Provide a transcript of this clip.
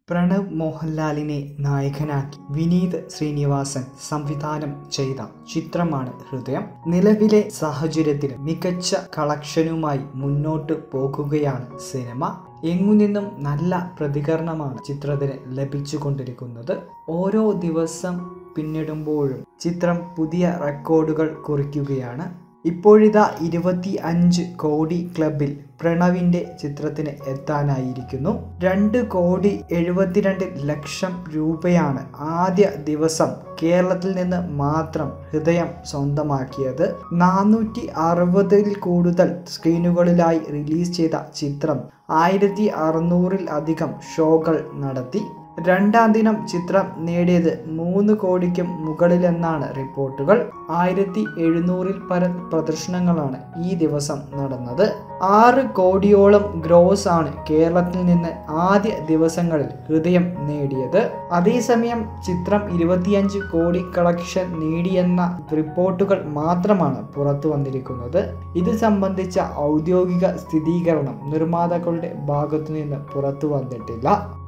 പ്രണവ് മോഹൻലാലിനെ നായകനാക്കി വിനീത് ശ്രീനിവാസൻ സംവിധാനം ചെയ്ത ചിത്രമാണ് ഹൃദയം നിലവിലെ സാഹചര്യത്തിൽ മികച്ച കളക്ഷനുമായി മുന്നോട്ട് പോകുകയാണ് സിനിമ എങ്ങുനിന്നും നല്ല പ്രതികരണമാണ് ചിത്രത്തിന് ലഭിച്ചുകൊണ്ടിരിക്കുന്നത് ഓരോ ദിവസം പിന്നിടുമ്പോഴും ചിത്രം പുതിയ റെക്കോർഡുകൾ കുറിക്കുകയാണ് ഇപ്പോഴിതാ ഇരുപത്തി അഞ്ച് കോടി ക്ലബിൽ പ്രണവിൻ്റെ ചിത്രത്തിന് എത്താനായിരിക്കുന്നു രണ്ട് കോടി എഴുപത്തിരണ്ട് ലക്ഷം രൂപയാണ് ആദ്യ ദിവസം കേരളത്തിൽ നിന്ന് മാത്രം ഹൃദയം സ്വന്തമാക്കിയത് നാനൂറ്റി അറുപതിൽ കൂടുതൽ സ്ക്രീനുകളിലായി റിലീസ് ചെയ്ത ചിത്രം ആയിരത്തി അറുന്നൂറിൽ അധികം ഷോകൾ നടത്തി രണ്ടാം ദിനം ചിത്രം നേടിയത് മൂന്ന് കോടിക്കും മുകളിലെന്നാണ് റിപ്പോർട്ടുകൾ ആയിരത്തി എഴുന്നൂറിൽ പരം പ്രദർശനങ്ങളാണ് ഈ ദിവസം നടന്നത് ആറ് കോടിയോളം ഗ്രോസ് ആണ് കേരളത്തിൽ നിന്ന് ആദ്യ ദിവസങ്ങളിൽ ഹൃദയം നേടിയത് അതേസമയം ചിത്രം ഇരുപത്തിയഞ്ച് കോടി കളക്ഷൻ നേടിയെന്ന റിപ്പോർട്ടുകൾ മാത്രമാണ് പുറത്തു വന്നിരിക്കുന്നത് ഇത് സംബന്ധിച്ച ഔദ്യോഗിക സ്ഥിരീകരണം നിർമ്മാതാക്കളുടെ ഭാഗത്തു നിന്ന് പുറത്തു വന്നിട്ടില്ല